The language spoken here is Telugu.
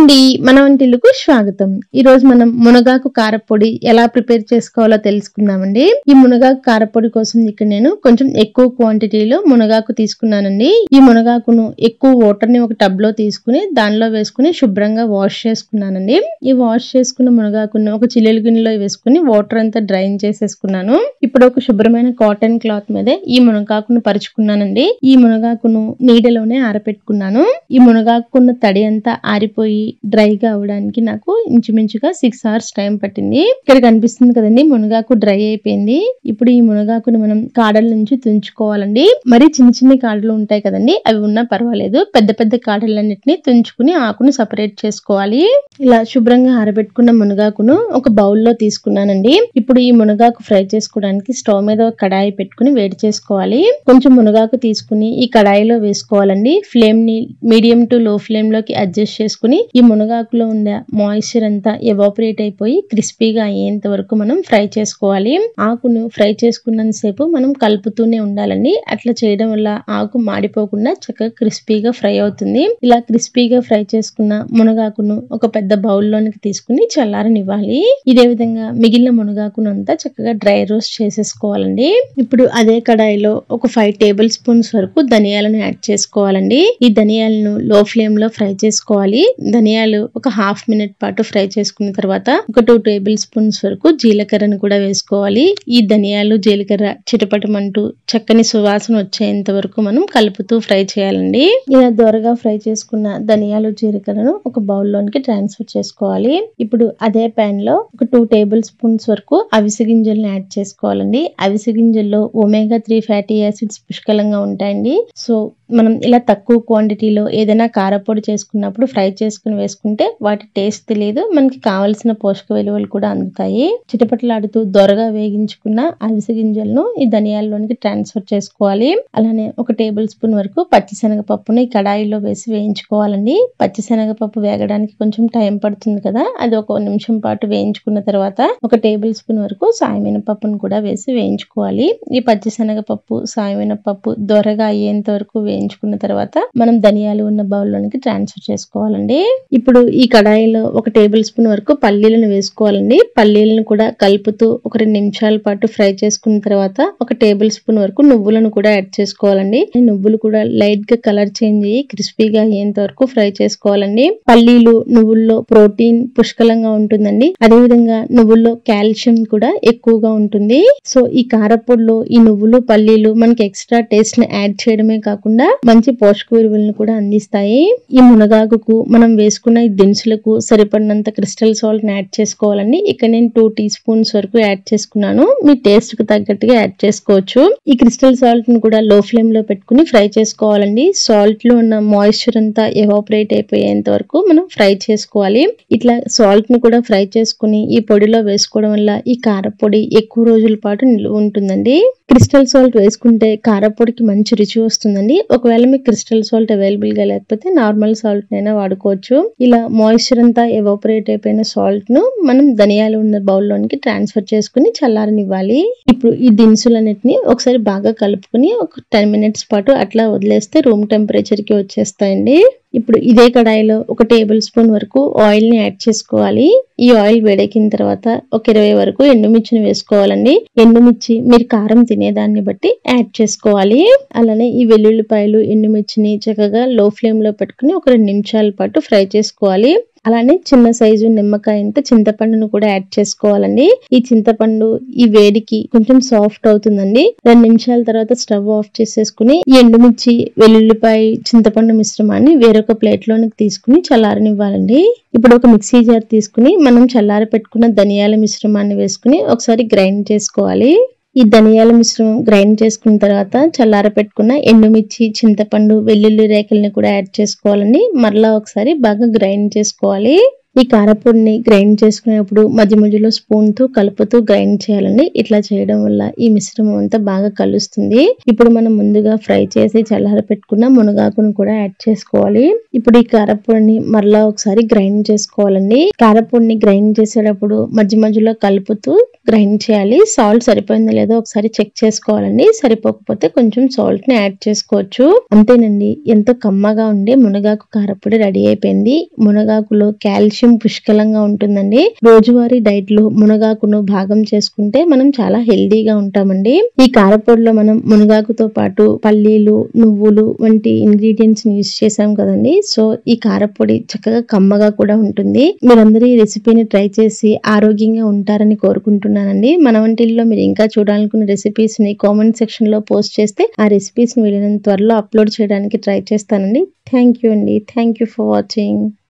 అండి మన వంటిల్లుకు స్వాగతం ఈ రోజు మనం మునగాకు కారపొడి ఎలా ప్రిపేర్ చేసుకోవాలో తెలుసుకుందామండి ఈ మునగాకు కారపొడి కోసం ఇక్కడ నేను కొంచెం ఎక్కువ క్వాంటిటీలో మునగాకు తీసుకున్నానండి ఈ మునగాకును ఎక్కువ వాటర్ ని ఒక టబ్ లో తీసుకుని దానిలో వేసుకుని శుభ్రంగా వాష్ చేసుకున్నానండి ఈ వాష్ చేసుకున్న మునగాకును ఒక చిల్లులు గిన్నెలో వేసుకుని వాటర్ అంతా డ్రైన్ చేసేసుకున్నాను ఇప్పుడు ఒక శుభ్రమైన కాటన్ క్లాత్ మీద ఈ మునగాకును పరుచుకున్నానండి ఈ మునగాకును నీడలోనే ఆరపెట్టుకున్నాను ఈ మునగాకున్న తడి అంతా ఆరిపోయి డ్రైగా అవడానికి నాకు ఇంచుమించుగా సిక్స్ అవర్స్ టైం పట్టింది ఇక్కడ కనిపిస్తుంది కదండి మునగాకు డ్రై అయిపోయింది ఇప్పుడు ఈ మునగాకును మనం కాడల నుంచి తుంచుకోవాలండి మరి చిన్న చిన్న కాడలు ఉంటాయి కదండి అవి ఉన్నా పర్వాలేదు పెద్ద పెద్ద కాడలన్నిటిని తుంచుకుని ఆకును సపరేట్ చేసుకోవాలి ఇలా శుభ్రంగా ఆరబెట్టుకున్న మునగాకును ఒక బౌల్లో తీసుకున్నానండి ఇప్పుడు ఈ మునగాకు ఫ్రై చేసుకోవడానికి స్టవ్ మీద ఒక కడాయి పెట్టుకుని వేడి చేసుకోవాలి కొంచెం మునగాకు తీసుకుని ఈ కడాయిలో వేసుకోవాలండి ఫ్లేమ్ ని మీడియం టు లో ఫ్లేమ్ లోకి అడ్జస్ట్ చేసుకుని ఈ మునగాకులో ఉండే మాయిశ్చర్ అంతా ఎవాపరేట్ అయిపోయి క్రిస్పీగా అయ్యేంత వరకు మనం ఫ్రై చేసుకోవాలి ఆకును ఫ్రై చేసుకున్నంత సేపు మనం కలుపుతూనే ఉండాలండి అట్లా చేయడం వల్ల ఆకు మాడిపోకుండా చక్కగా క్రిస్పీగా ఫ్రై అవుతుంది ఇలా క్రిస్పీగా ఫ్రై చేసుకున్న మునగాకును ఒక పెద్ద బౌల్లోనికి తీసుకుని చల్లారనివ్వాలి ఇదే విధంగా మిగిలిన మునగాకును అంతా చక్కగా డ్రై రోస్ట్ చేసేసుకోవాలండి ఇప్పుడు అదే కడాయిలో ఒక ఫైవ్ టేబుల్ స్పూన్స్ వరకు ధనియాలను యాడ్ చేసుకోవాలండి ఈ ధనియాలను లో ఫ్లేమ్ లో ఫ్రై చేసుకోవాలి ధనియాలు ఒక హాఫ్ మినిట్ పాటు ఫ్రై చేసుకున్న తర్వాత ఒక టూ టేబుల్ స్పూన్స్ వరకు జీలకర్రను కూడా వేసుకోవాలి ఈ ధనియాలు జీలకర్ర చిటపటమంటూ చక్కని సువాసన వచ్చేంత వరకు మనం కలుపుతూ ఫ్రై చేయాలండి ఇలా దోరగా ఫ్రై చేసుకున్న ధనియాలు జీలకర్రను ఒక బౌల్లోనికి ట్రాన్స్ఫర్ చేసుకోవాలి ఇప్పుడు అదే పాన్ లో ఒక టూ టేబుల్ స్పూన్స్ వరకు అవిసె గింజలను యాడ్ చేసుకోవాలండి అవిసె గింజల్లో ఒమేగా త్రీ ఫ్యాటీ యాసిడ్స్ పుష్కలంగా ఉంటాయండి సో మనం ఇలా తక్కువ క్వాంటిటీలో ఏదైనా కారపొడి చేసుకున్నప్పుడు ఫ్రై చేసుకుని వేసుకుంటే వాటి టేస్ట్ తెలియదు మనకి కావలసిన పోషక విలువలు కూడా అందుతాయి చిటపటలాడుతూ దొరగా వేగించుకున్న అవిసె గింజలను ఈ ధనియాల్లోనికి ట్రాన్స్ఫర్ చేసుకోవాలి అలానే ఒక టేబుల్ స్పూన్ వరకు పచ్చిశనగపప్పుని ఈ కడాయిలో వేసి వేయించుకోవాలండి పచ్చిశనగపప్పు వేగడానికి కొంచెం టైం పడుతుంది కదా అది ఒక నిమిషం పాటు వేయించుకున్న తర్వాత ఒక టేబుల్ స్పూన్ వరకు సాయమైన పప్పును కూడా వేసి వేయించుకోవాలి ఈ పచ్చిశనగపప్పు సాయమైన పప్పు దొరగా అయ్యేంత వరకు వేయించుకున్న తర్వాత మనం ధనియాలు ఉన్న బౌల్లోనికి ట్రాన్స్ఫర్ చేసుకోవాలండి ఇప్పుడు ఈ కడాయిలో ఒక టేబుల్ స్పూన్ వరకు పల్లీలను వేసుకోవాలండి పల్లీలను కూడా కలుపుతూ ఒక రెండు నిమిషాల పాటు ఫ్రై చేసుకున్న తర్వాత ఒక టేబుల్ స్పూన్ వరకు నువ్వులను కూడా యాడ్ చేసుకోవాలండి ఈ నువ్వులు కూడా లైట్ గా కలర్ చేంజ్ అయ్యి క్రిస్పీగా అయ్యేంత వరకు ఫ్రై చేసుకోవాలండి పల్లీలు నువ్వుల్లో ప్రోటీన్ పుష్కలంగా ఉంటుందండి అదే విధంగా నువ్వుల్లో కాల్షియం కూడా ఎక్కువగా ఉంటుంది సో ఈ కారపొడిలో ఈ నువ్వులు పల్లీలు మనకి ఎక్స్ట్రా టేస్ట్ ని యాడ్ చేయడమే కాకుండా మంచి పోషక విలువలను కూడా అందిస్తాయి ఈ మునగాకుకు మనం వేసుకున్న ఈ దినుసులకు సరిపడినంత క్రిస్టల్ సాల్ట్ ని యాడ్ చేసుకోవాలండి ఇక్కడ నేను టూ టీ స్పూన్స్ వరకు యాడ్ చేసుకున్నాను మీ టేస్ట్ కు తగ్గట్టుగా యాడ్ చేసుకోవచ్చు ఈ క్రిస్టల్ సాల్ట్ ని కూడా లో ఫ్లేమ్ లో పెట్టుకుని ఫ్రై చేసుకోవాలండి సాల్ట్ లో ఉన్న మాయిశ్చర్ అంతా ఎవాపరేట్ అయిపోయేంత వరకు మనం ఫ్రై చేసుకోవాలి ఇట్లా సాల్ట్ ని కూడా ఫ్రై చేసుకుని ఈ పొడిలో వేసుకోవడం వల్ల ఈ కారపొడి ఎక్కువ రోజుల పాటు నిలువ ఉంటుందండి క్రిస్టల్ సాల్ట్ వేసుకుంటే కారపొడికి మంచి రుచి వస్తుందండి ఒకవేళ మీకు క్రిస్టల్ సాల్ట్ అవైలబుల్ గా లేకపోతే నార్మల్ సాల్ట్ అయినా వాడుకోవచ్చు ఇలా మాయిశ్చర్ అంతా ఎవాపరేట్ అయిపోయిన సాల్ట్ ను మనం ధనియాలు ఉన్న బౌల్లోనికి ట్రాన్స్ఫర్ చేసుకుని చల్లారనివ్వాలి ఇప్పుడు ఈ దినుసులన్నిటిని ఒకసారి బాగా కలుపుకుని ఒక టెన్ మినిట్స్ పాటు అట్లా వదిలేస్తే రూమ్ టెంపరేచర్ కి వచ్చేస్తాయండి ఇప్పుడు ఇదే కడాయిలో ఒక టేబుల్ స్పూన్ వరకు ఆయిల్ ని యాడ్ చేసుకోవాలి ఈ ఆయిల్ వేడెక్కిన తర్వాత ఒక ఇరవై వరకు ఎండుమిర్చిని వేసుకోవాలండి ఎండుమిర్చి మీరు కారం తినేదాన్ని బట్టి యాడ్ చేసుకోవాలి అలానే ఈ వెల్లుల్లిపాయలు ఎండుమిర్చిని చక్కగా లో ఫ్లేమ్ లో పెట్టుకుని ఒక రెండు నిమిషాల పాటు ఫ్రై చేసుకోవాలి అలానే చిన్న సైజు నిమ్మకాయ ఇంత చింతపండును కూడా యాడ్ చేసుకోవాలండి ఈ చింతపండు ఈ వేడికి కొంచెం సాఫ్ట్ అవుతుందండి రెండు నిమిషాల తర్వాత స్టవ్ ఆఫ్ చేసేసుకుని ఈ ఎండుమిర్చి వెల్లుల్లిపాయ చింతపండు మిశ్రమాన్ని వేరొక ప్లేట్ లోనికి తీసుకుని చల్లారనివ్వాలండి ఇప్పుడు ఒక మిక్సీ జార్ తీసుకుని మనం చల్లార పెట్టుకున్న ధనియాల మిశ్రమాన్ని వేసుకుని ఒకసారి గ్రైండ్ చేసుకోవాలి ఈ ధనియాల మిశ్రమం గ్రైండ్ చేసుకున్న తర్వాత చల్లార పెట్టుకున్న ఎండుమిర్చి చింతపండు వెల్లుల్లి రేకల్ని కూడా యాడ్ చేసుకోవాలండి మరలా ఒకసారి బాగా గ్రైండ్ చేసుకోవాలి ఈ కారపొడిని గ్రైండ్ చేసుకునేప్పుడు మధ్య మధ్యలో స్పూన్ తో కలుపుతూ గ్రైండ్ చేయాలండి ఇట్లా చేయడం వల్ల ఈ మిశ్రమం అంతా బాగా కలుస్తుంది ఇప్పుడు మనం ముందుగా ఫ్రై చేసి చల్లార పెట్టుకున్న మునగాకును కూడా యాడ్ చేసుకోవాలి ఇప్పుడు ఈ కారపొడిని మరలా ఒకసారి గ్రైండ్ చేసుకోవాలండి కారపొడిని గ్రైండ్ చేసేటప్పుడు మధ్య మధ్యలో కలుపుతూ గ్రైండ్ చేయాలి సాల్ట్ సరిపోయిందో లేదో ఒకసారి చెక్ చేసుకోవాలండి సరిపోకపోతే కొంచెం సాల్ట్ ని యాడ్ చేసుకోవచ్చు అంతేనండి ఎంతో కమ్మగా ఉండే మునగాకు కారపొడి రెడీ అయిపోయింది మునగాకులో కాల్షియం పుష్కలంగా ఉంటుందండి రోజువారీ డైట్ లో మునగాకును భాగం చేసుకుంటే మనం చాలా హెల్దీగా ఉంటామండి ఈ కారపొడిలో మనం మునగాకుతో పాటు పల్లీలు నువ్వులు వంటి ఇంగ్రీడియంట్స్ ని యూస్ చేసాం కదండి సో ఈ కారపొడి చక్కగా కమ్మగా కూడా ఉంటుంది మీరందరూ ఈ రెసిపీని ట్రై చేసి ఆరోగ్యంగా ఉంటారని కోరుకుంటున్నానండి మన వంటిల్లో మీరు ఇంకా చూడాలనుకున్న రెసిపీస్ ని కామెంట్ సెక్షన్ లో పోస్ట్ చేస్తే ఆ రెసిపీస్ ని వీలైనంత త్వరలో అప్లోడ్ చేయడానికి ట్రై చేస్తానండి థ్యాంక్ యూ అండి థ్యాంక్ యూ ఫర్ వాచింగ్